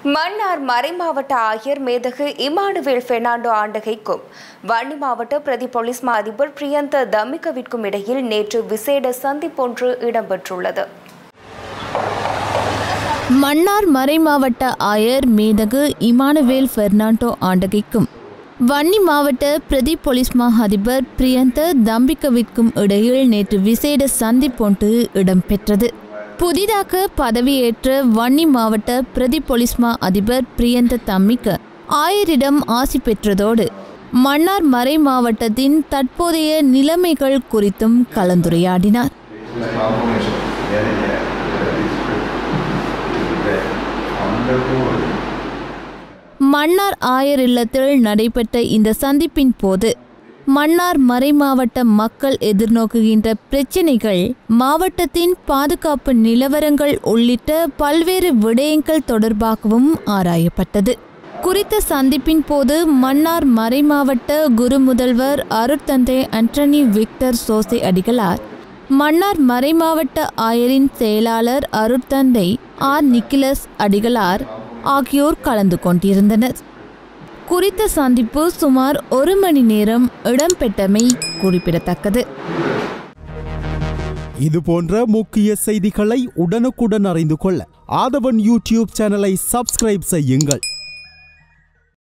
மன்னார் மறைமாவட்ட ஆயர் மேதகு இமானுவேல் பெர்னாண்டோ ஆண்டகைக்கும் வன்னி மாவட்ட பிரதி போலீஸ் மா அதிபர் பிரியந்த தமிகவிற்கும் இடையில் நேற்று விசேட சந்திப்பொன்று இடம்பெற்றுள்ளது மன்னார் மறைமாவட்ட ஆயர் மேதகு இமானுவேல் பெர்னாண்டோ ஆண்டகைக்கும் வன்னி மாவட்ட பிரதி போலீஸ் மா அதிபர் பிரியந்த தம்பிகவிற்கும் இடையில் நேற்று விசேட சந்திப்பொன்று இடம்பெற்றது புதிதாக பதவியேற்ற வன்னி மாவட்ட பிரதி போலீஸ் மா அதிபர் பிரியந்த தம்மிக்க ஆயரிடம் ஆசி பெற்றதோடு மன்னார் மறை மாவட்டத்தின் தற்போதைய நிலைமைகள் குறித்தும் கலந்துரையாடினார் மன்னார் ஆயர் இல்லத்தில் நடைபெற்ற இந்த சந்திப்பின் போது மன்னார் மறைமாவட்ட மக்கள் எதிர்நோக்குகின்ற பிரச்சினைகள் மாவட்டத்தின் பாதுகாப்பு நிலவரங்கள் உள்ளிட்ட பல்வேறு விடயங்கள் தொடர்பாகவும் ஆராயப்பட்டது குறித்த சந்திப்பின் போது மன்னார் மறைமாவட்ட குரு முதல்வர் அருட்தந்தை அண்டனி விக்டர் சோசை அடிகளார் மன்னார் மறைமாவட்ட ஆயரின் செயலாளர் அருட்தந்தை ஆர் நிக்கிலஸ் அடிகளார் ஆகியோர் கலந்து கொண்டிருந்தனர் குறித்த சந்திப்பு சுமார் ஒரு மணி நேரம் இடம்பெற்றமை குறிப்பிடத்தக்கது இது போன்ற முக்கிய செய்திகளை உடனுக்குடன் அறிந்து கொள்ள ஆதவன் யூடியூப் சேனலை சப்ஸ்கிரைப் செய்யுங்கள்